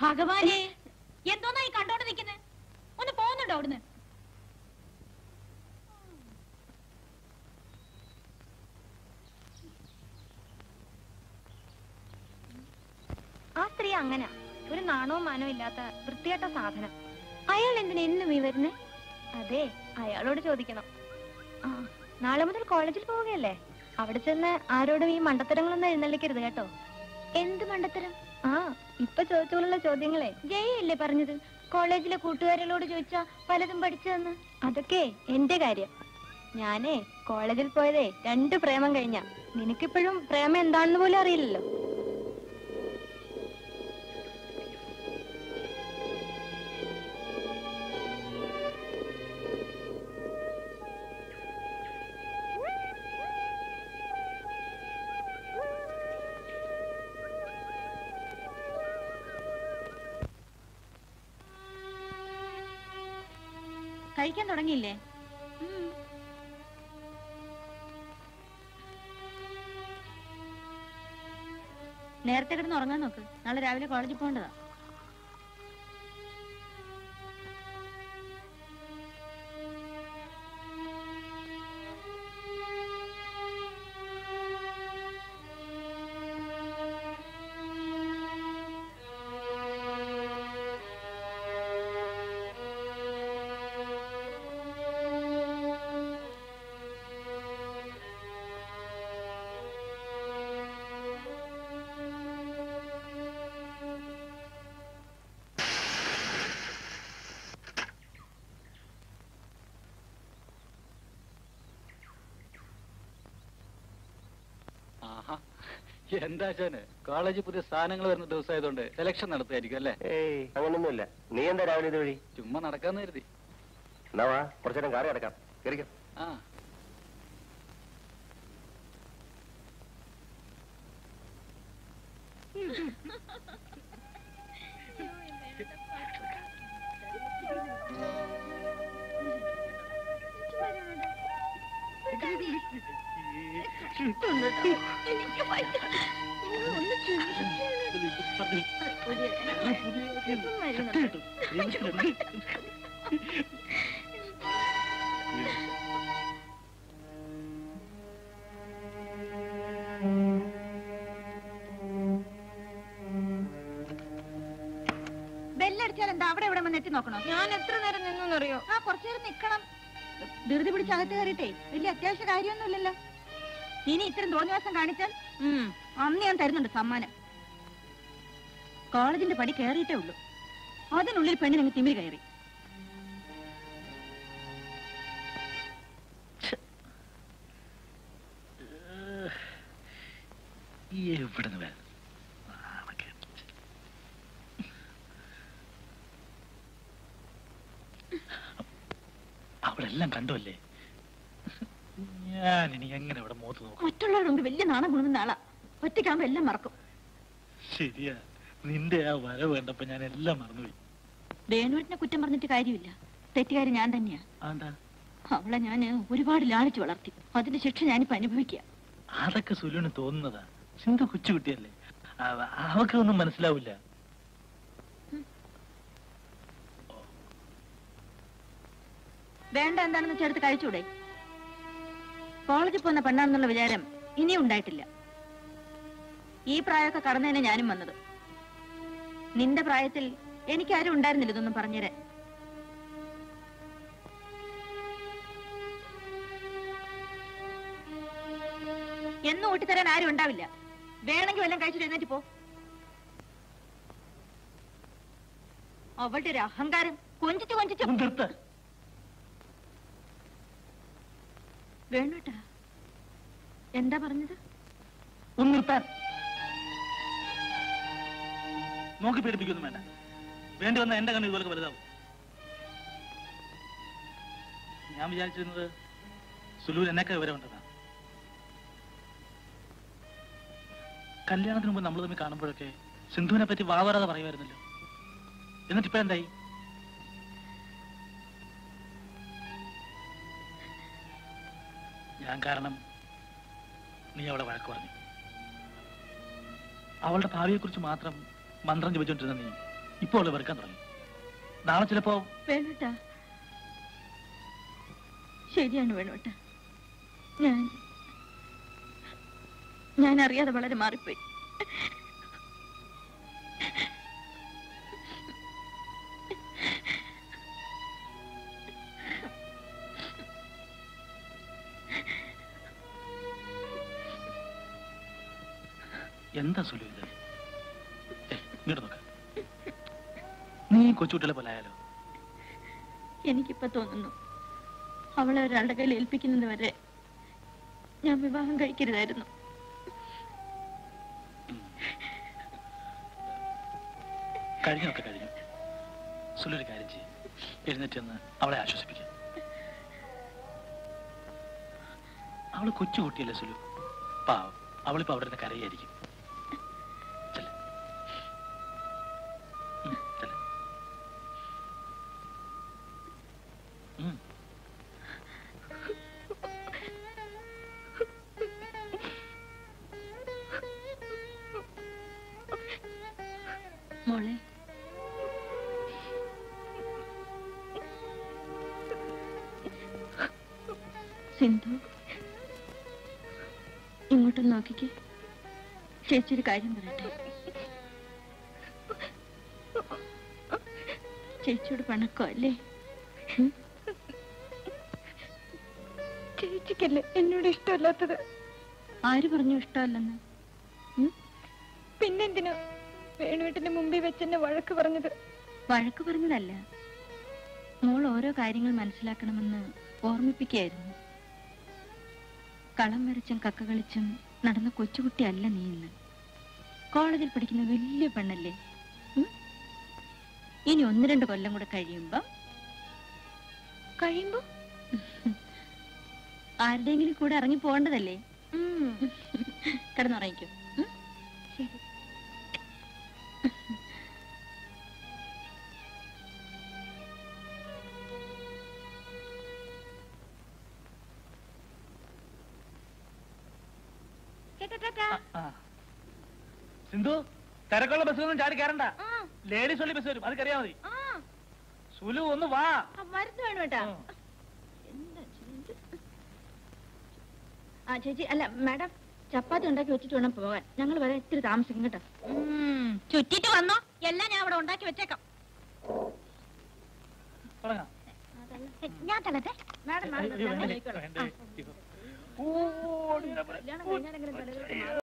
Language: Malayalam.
ഭഗവാനെ എന്തോന്നായി കണ്ടോണ്ട് നിൽക്കുന്നത് ഒന്ന് പോകുന്നുണ്ടോ അവിടുന്ന് ആ സ്ത്രീ അങ്ങനെ ഒരു നാണവും മാനവും ഇല്ലാത്ത വൃത്തികെട്ട സാധനം അയാൾ എന്തിനാ എന്നും ഈ വരുന്നേ അതെ അയാളോട് ചോദിക്കണം ആ നാളെ മുതൽ കോളേജിൽ പോവുകയല്ലേ അവിടെ ചെന്ന് ആരോടും ഈ മണ്ടത്തരങ്ങളൊന്നും എഴുന്നള്ളിക്കരുത് കേട്ടോ എന്ത് മണ്ടത്തരം ആ ഇപ്പൊ ചോദിച്ചോളുള്ള ചോദ്യങ്ങളെ ജയല്ലേ പറഞ്ഞത് കോളേജിലെ കൂട്ടുകാരികളോട് ചോദിച്ചാ പലതും പഠിച്ചതെന്ന് അതൊക്കെ എന്റെ കാര്യം ഞാനേ കോളേജിൽ പോയതേ രണ്ട് പ്രേമം കഴിഞ്ഞ നിനക്കിപ്പോഴും പ്രേമം എന്താണെന്ന് പോലും അറിയില്ലല്ലോ കഴിക്കാൻ തുടങ്ങിയില്ലേ നേരത്തെ കിടന്ന് ഉറങ്ങാൻ നോക്ക് നാളെ രാവിലെ കോളേജിൽ പോകേണ്ടതാ ആഹാ എന്താ ചാന് കോളേജിൽ പുതിയ സ്ഥാനങ്ങൾ വരുന്ന ദിവസമായതുകൊണ്ട് സെലക്ഷൻ നടത്തുമായിരിക്കും അല്ലേ ഏയ് അങ്ങനൊന്നുമില്ല നീ എന്താ രാവിലെ ഇത് വഴി ചുമ്മാ നടക്കാന്ന് കരുതി എന്നാ വാ കുറച്ചു നേരം കാറി അടക്കാം കയറിക്കാം ആ ബെല്ലടിച്ചാൽ എന്താ അവിടെ ഇവിടെ വന്ന് എത്തി നോക്കണോ ഞാൻ എത്ര നേരം നിന്നറിയോ ആ കുറച്ചു നേരം നിക്കണം ധൃതി പിടിച്ച് അകത്ത് കയറിയിട്ടേ വലിയ അത്യാവശ്യ കാര്യമൊന്നുമില്ലല്ലോ ഇനി ഇത്തരം തോന്നിവാസം കാണിച്ചാൽ ഉം, അന്ന് ഞാൻ തരുന്നുണ്ട് സമ്മാനം കോളേജിന്റെ പടി കയറിയിട്ടേ ഉള്ളൂ അതിനുള്ളിൽ പെണ്ണിനങ്ങ് തിമിരി കയറി എവിടുന്ന് വരാം അവളെല്ലാം കണ്ടുവല്ലേ ഞാൻ ഇനി എങ്ങനെ ഇവിടെ മുഖത്ത് നോക്കും മറ്റുള്ളവരുടെ മുമ്പ് വലിയ നാണം കുണുന്ന ആളാ ഒറ്റയ്ക്കാകുമ്പോ എല്ലാം മറക്കും ശരിയാ നിന്റെ ആ വരവ് കണ്ടപ്പോ ഞാൻ എല്ലാം മറന്നുപോയി വേണുവിനെ കുറ്റം പറഞ്ഞിട്ട് കാര്യമില്ല തെറ്റുകാരി ഞാൻ തന്നെയാ ആണ്ടാ അവളെ ഞാൻ ഒരുപാട് ലാളിച്ചു വളർത്തി അതിന്റെ ശിക്ഷ ഞാനിപ്പോ അനുഭവിക്കുക അതൊക്കെ സുലുവിന് തോന്നുന്നതാ സിന്ധു കൊച്ചുകുട്ടിയല്ലേ അവ- അവക്കൊന്നും മനസ്സിലാവില്ല വേണ്ട എന്താണെന്ന് ചേർത്ത് കഴിച്ചൂടെ കോളേജിൽ പോകുന്ന പെണ്ണാണെന്നുള്ള വിചാരം ഇനിയും ഉണ്ടായിട്ടില്ല ഈ പ്രായമൊക്കെ കടന്നതിനെ ഞാനും വന്നത് നിന്റെ പ്രായത്തിൽ എനിക്കാരും ഉണ്ടായിരുന്നില്ല ഇതൊന്നും പറഞ്ഞുതരാൻ എന്നും ഊട്ടിത്തരാൻ ആരും ഉണ്ടാവില്ല വേണമെങ്കിൽ വല്ലതും കഴിച്ചിട്ട് എഴുന്നേറ്റ് പോ അവളുടെ ഒരു അഹങ്കാരം കൊഞ്ചിച്ചു കൊഞ്ചിച്ചു നിർത്ത് വേണുട്ടാ എന്താ പറഞ്ഞത് ഒന്ന് നിർത്താൻ നോക്കി പേടിപ്പിക്കൊന്നും വേണ്ട വേണ്ടി വന്ന എന്റെ കണ്ണ് ഇതുപോലെ വലുതാവും ഞാൻ വിചാരിച്ചിരുന്നത് സുലൂർ എന്നൊക്കെ വിവരമുണ്ടെന്നാ കല്യാണത്തിന് മുമ്പ് നമ്മൾ തമ്മിൽ കാണുമ്പോഴൊക്കെ സിന്ധുവിനെ പറ്റി വാവറാതെ പറയുമായിരുന്നല്ലോ എന്നിട്ട് ഇപ്പൊ എന്തായി ഞാൻ കാരണം നീ അവളെ വഴക്ക് പറഞ്ഞു അവളുടെ ഭാവിയെക്കുറിച്ച് മാത്രം മന്ത്രം ജപിച്ചോണ്ടിരുന്ന നീ ഇപ്പോൾ അവള് വെറുക്കാൻ തുടങ്ങി നാളെ ചിലപ്പോ വേണുട്ടാ ശരിയാണ് വേണുട്ട ഞാൻ ഞാൻ അറിയാതെ വളരെ മാറിപ്പോയി എന്താ സുലു ഇത് ഏയ്, ഇങ്ങോട്ട് നോക്ക നീ കൊച്ചുകുട്ടികളെ പോലെ ആയാലോ എനിക്കിപ്പോ തോന്നുന്നു അവളെ ഒരാളുടെ കയ്യിൽ ഏൽപ്പിക്കുന്നത് വരെ ഞാൻ വിവാഹം കഴിക്കരുതായിരുന്നു കഴിഞ്ഞൊക്കെ കഴിഞ്ഞു സുലു ഒരു കാര്യം ചെയ്യും എഴുന്നേറ്റ് എന്ന് അവളെ ആശ്വസിപ്പിക്കും അവള് കൊച്ചു കുട്ടിയല്ലേ സുലു പാവം അവളിപ്പോ അവിടെ നിന്ന് കരയായിരിക്കും ചെല്ല്. ഉം, ചെല്ല്. ഉം. മോളെ സിന്ധു ഇങ്ങോട്ടൊന്ന് നോക്കിക്കേ ചേച്ചി ഒരു കാര്യം പറയട്ടെ ചേച്ചിയോട് പണക്കോ അല്ലേ ഉം? ചേച്ചിക്കല്ലേ എന്നോട് ഇഷ്ടമല്ലാത്തത് ആര് പറഞ്ഞു ഇഷ്ടമല്ലെന്ന് ഉം? പിന്നെന്തിനാ വേണുവേട്ടന്റെ മുമ്പിൽ വെച്ചെന്നെ വഴക്ക് പറഞ്ഞത് വഴക്ക് പറഞ്ഞതല്ല മോൾ ഓരോ കാര്യങ്ങൾ മനസ്സിലാക്കണമെന്ന് ഓർമ്മിപ്പിക്കുകയായിരുന്നു കളം വരച്ചും കക്ക കളിച്ചും നടന്ന കൊച്ചുകുട്ടിയല്ല നീ ഇന്ന് കോളേജിൽ പഠിക്കുന്ന വലിയ പെണ്ണല്ലേ ഉം? ഇനി ഒന്ന് രണ്ട് കൊല്ലം കൂടെ കഴിയുമ്പം കഴിയുമ്പോ ആരുടെയെങ്കിലും കൂടെ ഇറങ്ങി പോകേണ്ടതല്ലേ കിടന്നുറങ്ങിക്കോ ഉം? ശരി ആ. സിന്ധു തിരക്കുള്ള ബസ്സിലൊന്നും ചാടി കയറണ്ട ലേഡീസ് ഒള്ളി ബസ് വരും അത് കറിയാ മതി സുലു ഒന്ന് വാ മരുന്ന് വേണം കേട്ടാ ഉം. എന്താ ചെയ്യുന്നത്? ആ ചേച്ചി അല്ല മാഡം ചപ്പാത്തി ഉണ്ടാക്കി വെച്ചിട്ട് വേണം പോകാൻ ഞങ്ങൾ വരെ ഇത്തിരി താമസിക്കും കേട്ടോ ചുറ്റിട്ട് വന്നോ എല്ലാം ഞാൻ അവിടെ ഉണ്ടാക്കി വെച്ചേക്കാം തുടങ്ങാം ഞാൻ തള്ളട്ടെ മാഡം അയ്യോ, വേണ്ടേ, വേണ്ടേ. ഓ, ഓടി വരാൻ പറ. കല്യാണം കഴിഞ്ഞാൽ എങ്ങനെ തലയിലോട്ട് മാറും?